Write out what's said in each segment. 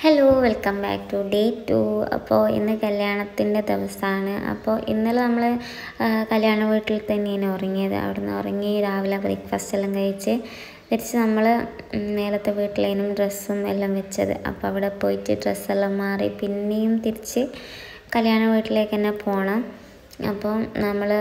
hello welcome back to day two അപ്പോൾ ഇന്ന് കല്യാണത്തിൻ്റെ ദിവസമാണ് അപ്പോൾ ഇന്നലെ നമ്മൾ കല്യാണ വീട്ടിൽ തന്നെയാണ് ഉറങ്ങിയത് അവിടുന്ന് ഉറങ്ങി രാവിലെ ബ്രേക്ക്ഫാസ്റ്റ് എല്ലാം കഴിച്ച് തിരിച്ച് നമ്മൾ നേരത്തെ വീട്ടിലേനും ഡ്രസ്സും എല്ലാം വെച്ചത് അപ്പോൾ അവിടെ പോയിട്ട് ഡ്രസ്സെല്ലാം മാറി പിന്നെയും തിരിച്ച് കല്യാണ വീട്ടിലേക്ക് തന്നെ പോകണം അപ്പോൾ നമ്മൾ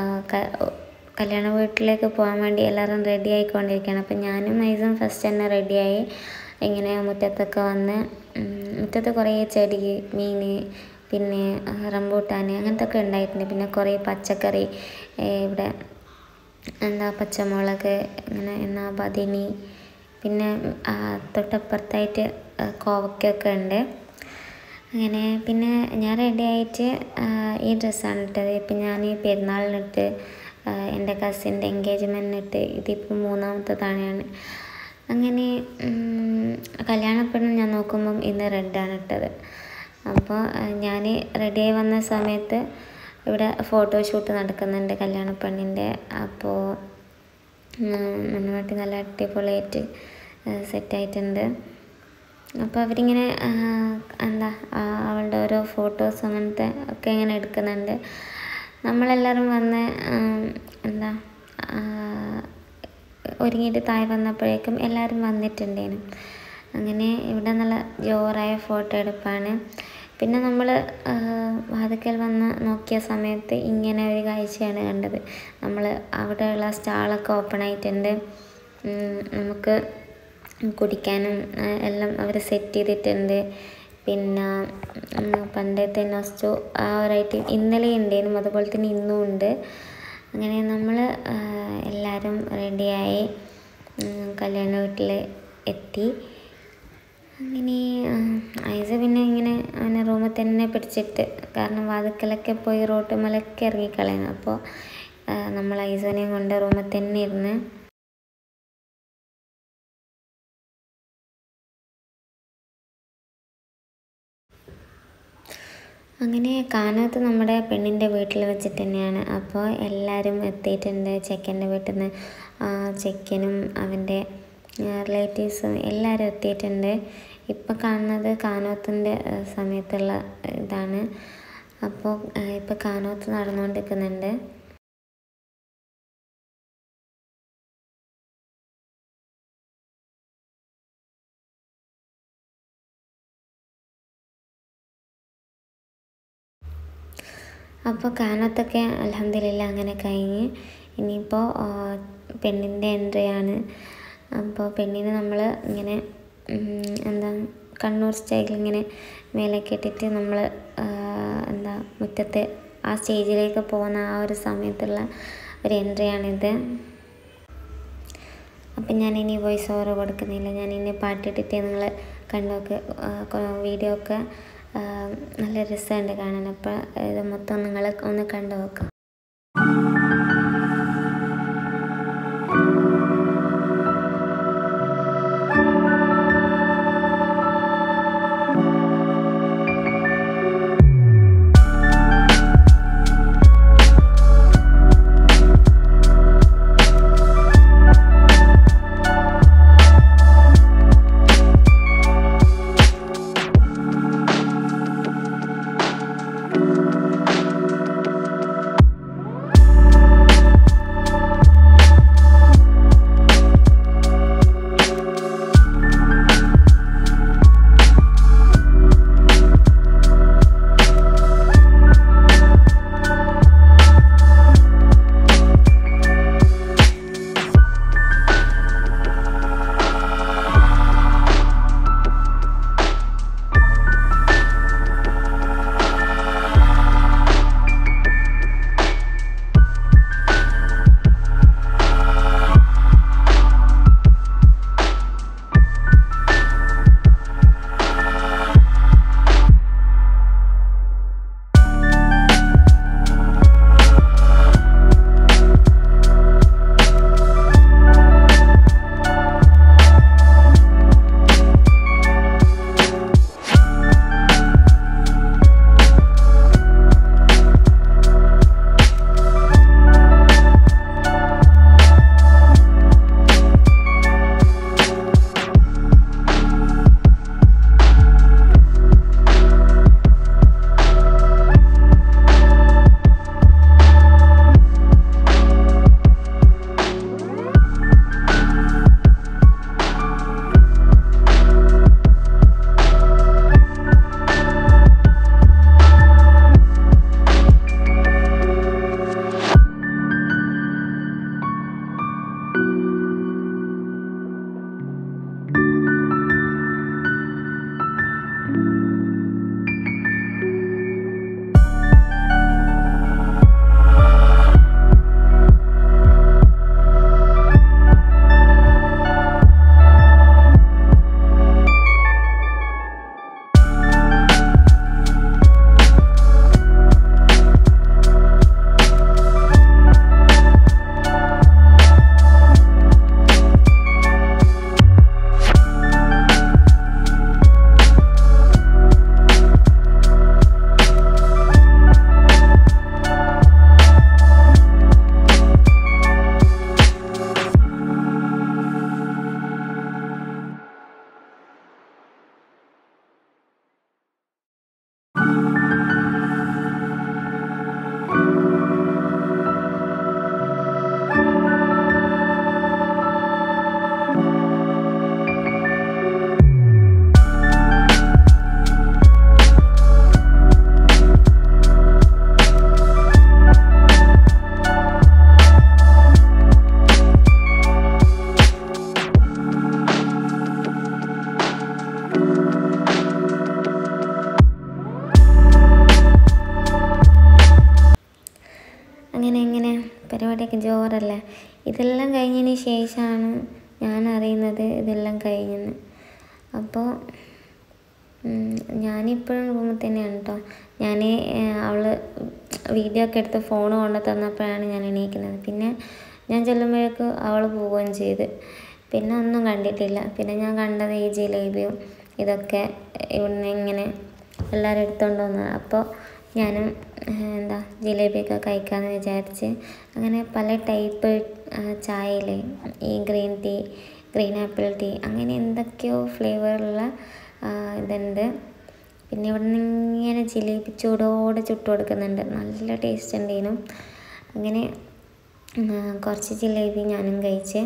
കല്യാണ വീട്ടിലേക്ക് പോകാൻ വേണ്ടി എല്ലാവരും റെഡി ആയിക്കൊണ്ടിരിക്കുകയാണ് അപ്പോൾ ഞാനും മൈസും ഫസ്റ്റ് തന്നെ റെഡിയായി ഇങ്ങനെ മുറ്റത്തൊക്കെ വന്ന് മുറ്റത്ത് കുറേ ചെടി മീൻ പിന്നെ റംബൂട്ടാൻ അങ്ങനത്തെ ഒക്കെ ഉണ്ടായിട്ടുണ്ട് പിന്നെ കുറേ പച്ചക്കറി ഇവിടെ എന്താ പച്ചമുളക് അങ്ങനെ എന്നാ ബദിനി പിന്നെ തൊട്ടപ്പുറത്തായിട്ട് കോവക്കൊക്കെ ഉണ്ട് അങ്ങനെ പിന്നെ ഞാൻ റെഡി ആയിട്ട് ഈ ഡ്രസ്സാണ് ഇട്ടത് ഇപ്പം ഞാൻ ഈ പെരുന്നാളിനിട്ട് എൻ്റെ കസിൻ്റെ എൻഗേജ്മെൻറ്റിനിട്ട് ഇതിപ്പോൾ മൂന്നാമത്തെ തവണയാണ് അങ്ങനെ കല്യാണപ്പെണ്ണ് ഞാൻ നോക്കുമ്പം ഇന്ന് റെഡാണ് ഇട്ടത് അപ്പോൾ ഞാൻ റെഡിയായി വന്ന സമയത്ത് ഇവിടെ ഫോട്ടോഷൂട്ട് നടക്കുന്നുണ്ട് കല്യാണപ്പെണ്ണിൻ്റെ അപ്പോൾ നന്നായിട്ട് നല്ല അടിപൊളിയായിട്ട് സെറ്റായിട്ടുണ്ട് അപ്പോൾ അവരിങ്ങനെ എന്താ അവളുടെ ഓരോ ഫോട്ടോസ് അങ്ങനത്തെ ഒക്കെ ഇങ്ങനെ എടുക്കുന്നുണ്ട് നമ്മളെല്ലാവരും വന്ന് എന്താ ഒരുങ്ങിയിട്ട് താഴെ വന്നപ്പോഴേക്കും എല്ലാവരും വന്നിട്ടുണ്ടേനു അങ്ങനെ ഇവിടെ നല്ല ജോറായ ഫോട്ടോ എടുപ്പാണ് പിന്നെ നമ്മൾ വാതിക്കൽ വന്ന് നോക്കിയ സമയത്ത് ഇങ്ങനെ ഒരു കാഴ്ചയാണ് കണ്ടത് നമ്മൾ അവിടെയുള്ള സ്റ്റാളൊക്കെ ഓപ്പൺ ആയിട്ടുണ്ട് നമുക്ക് കുടിക്കാനും എല്ലാം അവർ സെറ്റ് ചെയ്തിട്ടുണ്ട് പിന്നെ പണ്ടത്തെ നൊസ്റ്റു ആ ഒരായിട്ട് ഇന്നലെ ഉണ്ടായിരുന്നു അതുപോലെ തന്നെ ഇന്നും ഉണ്ട് അങ്ങനെ നമ്മൾ എല്ലാവരും റെഡിയായി കല്യാണ വീട്ടിൽ എത്തി അങ്ങനെ ഐസ പിന്നെ ഇങ്ങനെ അവനെ റൂമിൽ തന്നെ പിടിച്ചിട്ട് കാരണം വാതിക്കലൊക്കെ പോയി റോട്ട് മലൊക്കെ ഇറങ്ങിക്കളയുന്നു അപ്പോൾ നമ്മൾ ഐസനെയും കൊണ്ട് റൂമിൽ തന്നെ ഇരുന്ന് അങ്ങനെ കാനത്ത് നമ്മുടെ പെണ്ണിൻ്റെ വീട്ടിൽ വെച്ചിട്ട് തന്നെയാണ് അപ്പോൾ എല്ലാവരും എത്തിയിട്ടുണ്ട് ചെക്കൻ്റെ വീട്ടിൽ നിന്ന് ചെക്കനും അവൻ്റെ റിലേറ്റീവ്സും എല്ലാവരും എത്തിയിട്ടുണ്ട് ഇപ്പം കാണുന്നത് കാനോത്തിൻ്റെ സമയത്തുള്ള ഇതാണ് അപ്പോൾ ഇപ്പോൾ കാനോത്ത് നടന്നുകൊണ്ടിരിക്കുന്നുണ്ട് അപ്പോൾ കാനത്തൊക്കെ അലഹമില്ല അങ്ങനെ കഴിഞ്ഞ് ഇനിയിപ്പോൾ പെണ്ണിൻ്റെ എൻട്രി ആണ് അപ്പോൾ പെണ്ണിന് നമ്മൾ ഇങ്ങനെ എന്താ കണ്ണൂർ സ്റ്റൈലിൽ ഇങ്ങനെ മേലെ കെട്ടിട്ട് നമ്മൾ എന്താ മുറ്റത്ത് ആ സ്റ്റേജിലേക്ക് പോകുന്ന ആ ഒരു സമയത്തുള്ള ഒരു എൻട്രിയാണിത് അപ്പം ഞാൻ ഇനി വോയിസ് ഓവർ കൊടുക്കുന്നില്ല ഞാൻ ഇനി പാട്ടിട്ടിട്ട് നിങ്ങൾ കണ്ടോക്ക് വീഡിയോ ഒക്കെ നല്ല രസമുണ്ട് കാണാൻ അപ്പോൾ ഇത് മൊത്തം നിങ്ങൾ ഒന്ന് കണ്ടു നോക്കാം ലൈക്ക് ജോറല്ലേ ഇതെല്ലാം കഴിഞ്ഞതിന് ശേഷമാണ് ഞാൻ അറിയുന്നത് ഇതെല്ലാം കഴിഞ്ഞെന്ന് അപ്പോൾ ഞാനിപ്പോഴും റൂമിൽ തന്നെയാണ് കേട്ടോ ഞാൻ അവൾ വീഡിയോ ഒക്കെ എടുത്ത് ഫോൺ കൊണ്ട് തന്നപ്പോഴാണ് ഞാൻ എണീക്കുന്നത് പിന്നെ ഞാൻ ചെല്ലുമ്പോഴേക്ക് അവൾ പോവുകയും ചെയ്ത് പിന്നെ ഒന്നും കണ്ടിട്ടില്ല പിന്നെ ഞാൻ കണ്ടത് ഈ ജിലേബിയും ഇതൊക്കെ ഇവിടുന്ന് ഇങ്ങനെ എല്ലാവരും എടുത്തുകൊണ്ട് വന്നത് അപ്പോൾ ഞാനും എന്താ ജിലേബിയൊക്കെ കഴിക്കാമെന്ന് വിചാരിച്ച് അങ്ങനെ പല ടൈപ്പ് ചായയില്ലേ ഈ green tea green apple tea അങ്ങനെ എന്തൊക്കെയോ ഫ്ലേവറുള്ള ഇതുണ്ട് പിന്നെ ഇവിടെ നിന്ന് ഇങ്ങനെ ജിലേബി ചൂടോടെ ചുട്ട് കൊടുക്കുന്നുണ്ട് നല്ല ടേസ്റ്റ് ഉണ്ടേനും അങ്ങനെ കുറച്ച് ജിലേബി ഞാനും കഴിച്ച്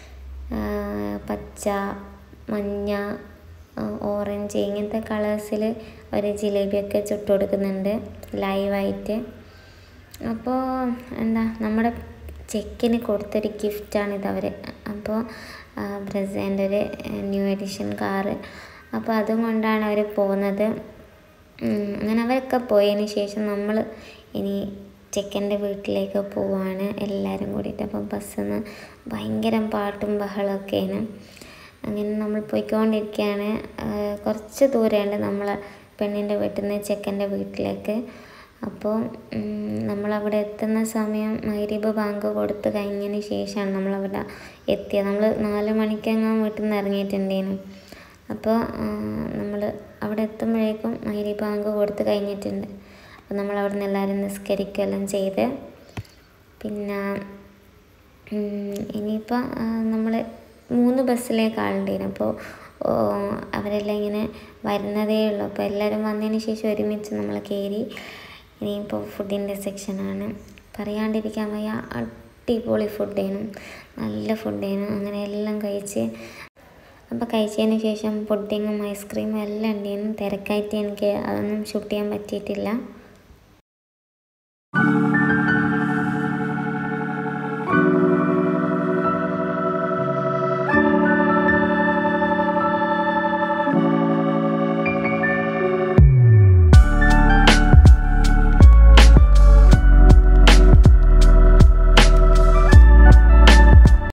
പച്ച മഞ്ഞ ഓറഞ്ച് ഇങ്ങനത്തെ കളേഴ്സിൽ ഒരു ജിലേബിയൊക്കെ ചുട്ട് കൊടുക്കുന്നുണ്ട് ലൈവായിട്ട് അപ്പോൾ എന്താ നമ്മുടെ ചെക്കിന് കൊടുത്തൊരു ഗിഫ്റ്റാണിത് അവർ അപ്പോൾ ബ്രസേൻ്റെ ഒരു ന്യൂ എഡിഷൻ കാറ് അപ്പോൾ അതും കൊണ്ടാണ് അവർ പോകുന്നത് അങ്ങനെ അവരൊക്കെ പോയതിന് ശേഷം നമ്മൾ ഇനി ചെക്കൻ്റെ വീട്ടിലേക്ക് പോവാണ് എല്ലാവരും കൂടിയിട്ട് അപ്പം ബസ്സിൽ നിന്ന് ഭയങ്കര പാട്ടും ബഹളമൊക്കെയാണ് അങ്ങനെ നമ്മൾ പോയിക്കൊണ്ടിരിക്കുകയാണ് കുറച്ച് ദൂരമുണ്ട് നമ്മൾ പെണ്ണിൻ്റെ വീട്ടിൽ നിന്ന് ചെക്കൻ്റെ വീട്ടിലേക്ക് അപ്പോൾ നമ്മളവിടെ എത്തുന്ന സമയം മൈരീബ് ബാങ്ക് കൊടുത്ത് കഴിഞ്ഞതിന് ശേഷമാണ് നമ്മളവിടെ എത്തിയത് നമ്മൾ നാല് മണിക്കെങ്ങാൻ വീട്ടിൽ നിന്ന് ഇറങ്ങിയിട്ടുണ്ടേനു അപ്പോൾ നമ്മൾ അവിടെ എത്തുമ്പോഴേക്കും മൈരി ബാങ്ക് കൊടുത്ത് കഴിഞ്ഞിട്ടുണ്ട് അപ്പോൾ നമ്മൾ അവിടെ നിന്ന് എല്ലാവരും നിസ്കരിക്കുകയെല്ലാം ചെയ്ത് പിന്നെ ഇനിയിപ്പോൾ നമ്മൾ മൂന്ന് ബസ്സിലേക്ക് ആളുണ്ടായിരുന്നു അപ്പോൾ അവരെല്ലാം ഇങ്ങനെ വരുന്നതേ ഉള്ളൂ അപ്പോൾ എല്ലാവരും വന്നതിന് ശേഷം ഒരുമിച്ച് നമ്മൾ കയറി ഇനിയിപ്പോൾ ഫുഡിൻ്റെ സെക്ഷനാണ് പറയാണ്ടിരിക്കാൻ വയ്യ അടിപൊളി ഫുഡേനും നല്ല ഫുഡേനും അങ്ങനെ എല്ലാം കഴിച്ച് അപ്പോൾ കഴിച്ചതിന് ശേഷം പുഡിങ്ങും ഐസ്ക്രീമും എല്ലാം ഉണ്ടായിരുന്നു തിരക്കായിട്ട് എനിക്ക് അതൊന്നും ഷൂട്ട് ചെയ്യാൻ പറ്റിയിട്ടില്ല